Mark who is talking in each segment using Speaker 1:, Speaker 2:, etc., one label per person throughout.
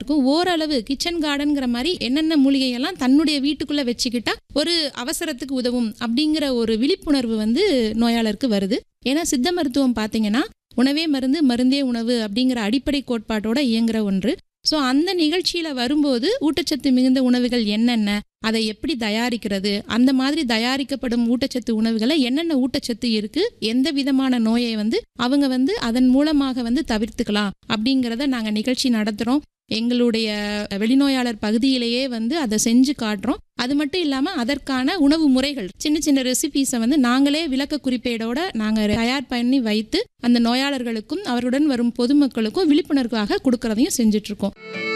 Speaker 1: இருக்கும் ஓரளவு கிச்சன் கார்டன்ங்கிற மாதிரி என்னென்ன மூலிகையெல்லாம் தன்னுடைய வீட்டுக்குள்ள வச்சுக்கிட்டா ஒரு அவசரத்துக்கு உதவும் அப்படிங்கிற ஒரு விழிப்புணர்வு வந்து நோயாளருக்கு வருது ஏன்னா சித்த மருத்துவம் பார்த்தீங்கன்னா உணவே மருந்து மருந்தே உணவு அப்படிங்கிற அடிப்படை கோட்பாட்டோட இயங்குற ஒன்று ஸோ அந்த நிகழ்ச்சியில வரும்போது ஊட்டச்சத்து மிகுந்த உணவுகள் என்னென்ன அதை எப்படி தயாரிக்கிறது அந்த மாதிரி தயாரிக்கப்படும் ஊட்டச்சத்து உணவுகளை என்னென்ன ஊட்டச்சத்து இருக்கு எந்த விதமான நோயை வந்து அவங்க வந்து அதன் மூலமாக வந்து தவிர்த்துக்கலாம் அப்படிங்கிறத நாங்கள் நிகழ்ச்சி நடத்துகிறோம் எங்களுடைய வெளிநோயாளர் பகுதியிலேயே வந்து அதை செஞ்சு காட்டுறோம் அது மட்டும் இல்லாமல் அதற்கான உணவு முறைகள் சின்ன சின்ன ரெசிபீஸை வந்து நாங்களே விளக்க குறிப்பேடோட நாங்கள் தயார் பண்ணி வைத்து அந்த நோயாளர்களுக்கும் அவருடன் வரும் பொதுமக்களுக்கும் விழிப்புணர்வாக கொடுக்கறதையும் செஞ்சுட்டு இருக்கோம்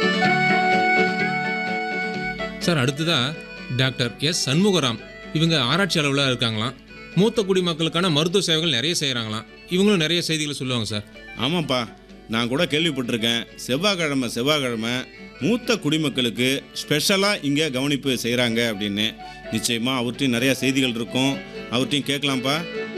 Speaker 2: சார் அடுத்ததா டாக்டர் எஸ் சண்முகராம் இவங்க ஆராய்ச்சி அளவில் இருக்காங்களாம் மூத்த குடிமக்களுக்கான மருத்துவ சேவைகள் நிறைய செய்கிறாங்களாம் இவங்களும் நிறைய செய்திகளை சொல்லுவாங்க சார்
Speaker 3: ஆமாப்பா நான் கூட கேள்விப்பட்டிருக்கேன் செவ்வாய்க்கிழமை செவ்வாய்க்கிழமை மூத்த குடிமக்களுக்கு ஸ்பெஷலாக இங்கே கவனிப்பு செய்கிறாங்க அப்படின்னு நிச்சயமாக அவர்கிட்டையும் நிறைய செய்திகள் இருக்கும் அவர்கிட்டையும் கேட்கலாம்ப்பா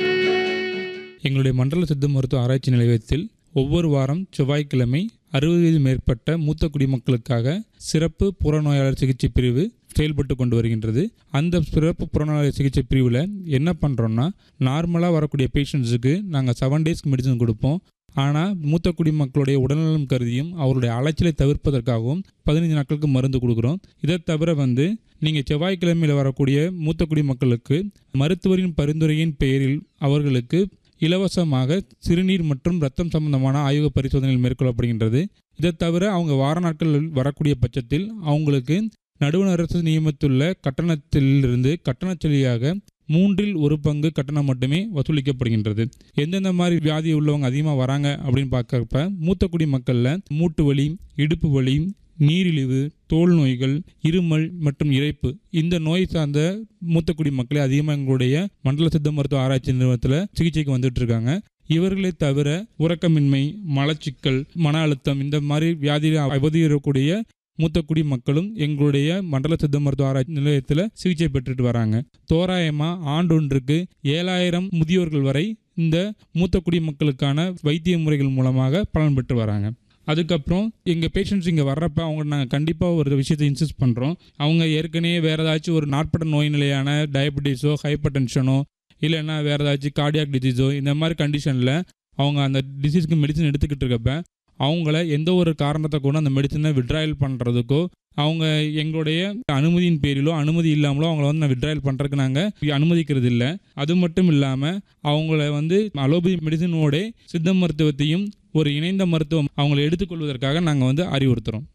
Speaker 4: எங்களுடைய மண்டல சித்த மருத்துவ ஆராய்ச்சி நிலையத்தில் ஒவ்வொரு வாரம் செவ்வாய்க்கிழமை அறுபது மேற்பட்ட மூத்த குடிமக்களுக்காக சிறப்பு புறநோயாளர் சிகிச்சை பிரிவு செயல்பட்டு கொண்டு வருகின்றது அந்த சிறப்பு புறநோயாளர் சிகிச்சை பிரிவில் என்ன பண்ணுறோன்னா நார்மலாக வரக்கூடிய பேஷண்ட்ஸுக்கு நாங்கள் செவன் டேஸ்க்கு மெடிசன் கொடுப்போம் ஆனால் மூத்த குடிமக்களுடைய உடல்நலம் கருதியும் அவருடைய அலைச்சலை தவிர்ப்பதற்காகவும் பதினைஞ்சு நாட்களுக்கு மருந்து கொடுக்குறோம் இதை தவிர வந்து நீங்கள் செவ்வாய்க்கிழமையில் வரக்கூடிய மூத்த குடிமக்களுக்கு மருத்துவரின் பரிந்துரையின் பெயரில் அவர்களுக்கு இலவசமாக சிறுநீர் மற்றும் ரத்தம் சம்பந்தமான ஆய்வு பரிசோதனைகள் மேற்கொள்ளப்படுகின்றது இதை தவிர அவங்க வார நாட்களில் வரக்கூடிய பட்சத்தில் அவங்களுக்கு நடுவண் அரசு நியமித்துள்ள கட்டணத்திலிருந்து கட்டணச்செலியாக மூன்றில் ஒரு பங்கு கட்டணம் மட்டுமே வசூலிக்கப்படுகின்றது எந்தெந்த மாதிரி வியாதி உள்ளவங்க அதிகமாக வராங்க அப்படின்னு பார்க்கறப்ப மூத்த குடி மக்களில் மூட்டு வலி இடுப்பு வலி நீரிழிவு தோல் நோய்கள் இருமல் மற்றும் இறைப்பு இந்த நோய் சார்ந்த மூத்த குடி மக்களே அதிகமாக எங்களுடைய மண்டல சித்த மருத்துவ ஆராய்ச்சி நிறுவனத்தில் சிகிச்சைக்கு வந்துட்டு இருக்காங்க இவர்களை தவிர உறக்கமின்மை மலச்சிக்கல் மன அழுத்தம் இந்த மாதிரி வியாதியில் அவதியிடக்கூடிய மூத்த குடி மக்களும் எங்களுடைய மண்டல சித்த மருத்துவ ஆராய்ச்சி நிலையத்தில் சிகிச்சை பெற்றுட்டு வராங்க தோராயமாக ஆண்டொன்றுக்கு ஏழாயிரம் முதியோர்கள் வரை இந்த மூத்த குடி மக்களுக்கான வைத்திய முறைகள் மூலமாக பலன் பெற்று வராங்க அதுக்கப்புறம் எங்கள் பேஷண்ட்ஸ் இங்கே வர்றப்ப அவங்க நாங்கள் கண்டிப்பாக ஒரு விஷயத்தை இன்சிஸ்ட் பண்ணுறோம் அவங்க ஏற்கனவே வேறு ஏதாச்சும் ஒரு நாட்பட்ட நோய் நிலையான டயபெட்டிஸோ ஹைப்பர் டென்ஷனோ இல்லைன்னா வேறு ஏதாச்சும் கார்டியாக் டிசீஸோ இந்த மாதிரி கண்டிஷனில் அவங்க அந்த டிசீஸ்க்கு மெடிசன் எடுத்துக்கிட்டு இருக்கப்ப அவங்கள எந்த ஒரு காரணத்தை கூட அந்த மெடிசனை விட்ராயல் பண்ணுறதுக்கோ அவங்க எங்களுடைய அனுமதியின் பேரிலோ அனுமதி இல்லாமலோ அவங்கள வந்து விட்ராயல் பண்ணுறதுக்கு நாங்கள் அனுமதிக்கிறது இல்லை அது மட்டும் இல்லாமல் அவங்கள வந்து அலோபதி மெடிசனோட சித்த மருத்துவத்தையும் ஒரு இணைந்த மருத்துவம் அவங்களை எடுத்துக்கொள்வதற்காக நாங்கள் வந்து அறிவுறுத்துகிறோம்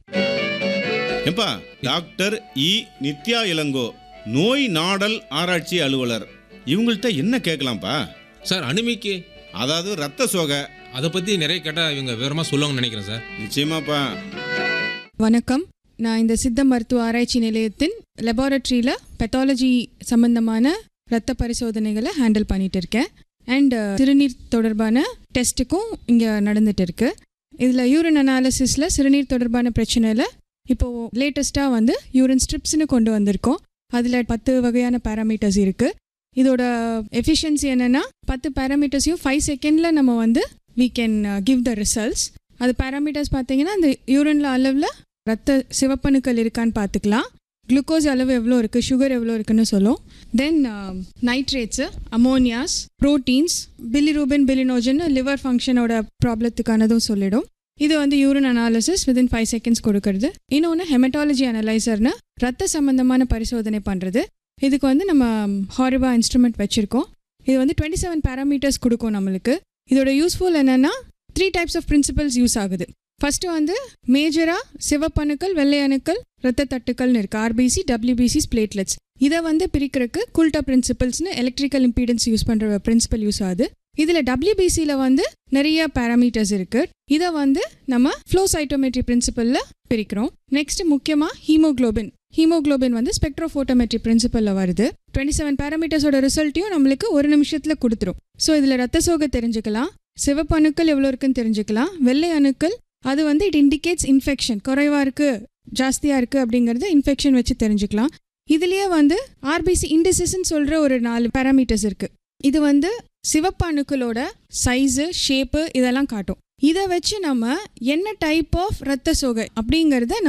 Speaker 3: ஏப்பா டாக்டர் இ நித்யா இளங்கோ நோய் நாடல் ஆராய்ச்சி அலுவலர் இவங்கள்ட்ட என்ன கேட்கலாம்ப்பா
Speaker 2: சார் அனிமிக்கு
Speaker 3: அதாவது ரத்த சோகை
Speaker 2: அதை பற்றி நிறைய கேட்டால் இவங்க விவரமாக சொல்லுவாங்கன்னு நினைக்கிறேன் சார்
Speaker 3: நிச்சயமாப்பா
Speaker 5: வணக்கம் நான் இந்த சித்த மருத்துவ ஆராய்ச்சி நிலையத்தின் லெபார்டரியில் பெத்தாலஜி சம்பந்தமான இரத்த பரிசோதனைகளை ஹேண்டில் பண்ணிட்டு இருக்கேன் அண்ட் சிறுநீர் தொடர்பான டெஸ்ட்டுக்கும் இங்கே நடந்துட்டு இருக்கு இதில் யூரின் அனாலிசிஸில் சிறுநீர் தொடர்பான பிரச்சனையில் இப்போது லேட்டஸ்ட்டாக வந்து யூரின் ஸ்ட்ரிப்ஸ்னு கொண்டு வந்திருக்கோம் அதில் பத்து வகையான பேராமீட்டர்ஸ் இருக்குது இதோட எஃபிஷியன்சி என்னென்னா பத்து பேராமீட்டர்ஸையும் ஃபைவ் செகண்டில் நம்ம வந்து we can give the results அது பேராமீட்டர்ஸ் பார்த்தீங்கன்னா அந்த யூரின்ல அளவில் ரத்த சிவப்பணுக்கள் இருக்கான்னு பார்த்துக்கலாம் குளுக்கோஸ் அளவு எவ்வளோ இருக்குது சுகர் எவ்வளோ இருக்குன்னு சொல்லும் then nitrates ammonias proteins bilirubin bilinogen liver ஃபங்க்ஷனோட ப்ராப்ளத்துக்கானதும் சொல்லிடும் இது வந்து urine analysis within five seconds கொடுக்கறது இன்னொன்று ஹெமட்டாலஜி அனலைசர்னு ரத்த சம்பந்தமான பரிசோதனை பண்ணுறது இதுக்கு வந்து நம்ம ஹாரிபா இன்ஸ்ட்ருமெண்ட் வச்சுருக்கோம் இது வந்து டுவெண்ட்டி செவன் பேராமீட்டர்ஸ் கொடுக்கும் நம்மளுக்கு இதோட யூஸ்ஃபுல் என்னென்னா three types of principles use ஆகுது ஃபர்ஸ்ட் வந்து மேஜராக சிவப்பணுக்கள் வெள்ளை அணுக்கள் ரத்த தட்டுக்கள்னு இருக்கு ஆர்பிசி டபிள்யூபிசிஸ் பிளேட்லெட்ஸ் இதை வந்து பிரிக்கிறதுக்கு குல்டா பிரின்சிபல்ஸ்னு எலக்ட்ரிக்கல் இம்பீடன்ஸ் யூஸ் பண்ணுற பிரின்சிபல் யூஸ் ஆகுது இதில் டபிள்யூபிசியில் வந்து நிறைய பேராமீட்டர்ஸ் இருக்கு இதை வந்து நம்ம ஃப்ளோ சைட்டோமெட்ரி பிரின்சிபலில் பிரிக்கிறோம் நெக்ஸ்ட் முக்கியமாக ஹீமோக்ளோபின் ஹீமோக்ளோபின் வந்து ஸ்பெக்ட்ரோஃபோட்டோமெட்ரி பிரின்சிபலில் வருது டுவெண்ட்டி செவன் பேராமீட்டர்ஸோட ரிசல்ட்டையும் நம்மளுக்கு ஒரு நிமிஷத்தில் கொடுத்துரும் ஸோ இதில் ரத்த சோகை தெரிஞ்சுக்கலாம் சிவப்பு அணுக்கள் எவ்வளோ இருக்குன்னு தெரிஞ்சுக்கலாம் வெள்ளை அணுக்கள் அது வந்து இட் இண்டிகேட்ஸ் இன்ஃபெக்ஷன் குறைவாக இருக்குது ஜாஸ்தியாக இருக்குது அப்படிங்கிறது இன்ஃபெக்ஷன் வச்சு தெரிஞ்சுக்கலாம் இதுலேயே வந்து ஆர்பிசி இண்டிசிஸ்ன்னு சொல்கிற ஒரு நாலு பேராமீட்டர்ஸ் இருக்குது இது வந்து சிவப்பு அணுக்களோட சைஸு ஷேப்பு இதெல்லாம் காட்டும் இதை வச்சு நம்ம என்ன டைப் ஆஃப் ரத்த சோகை அப்படிங்கிறத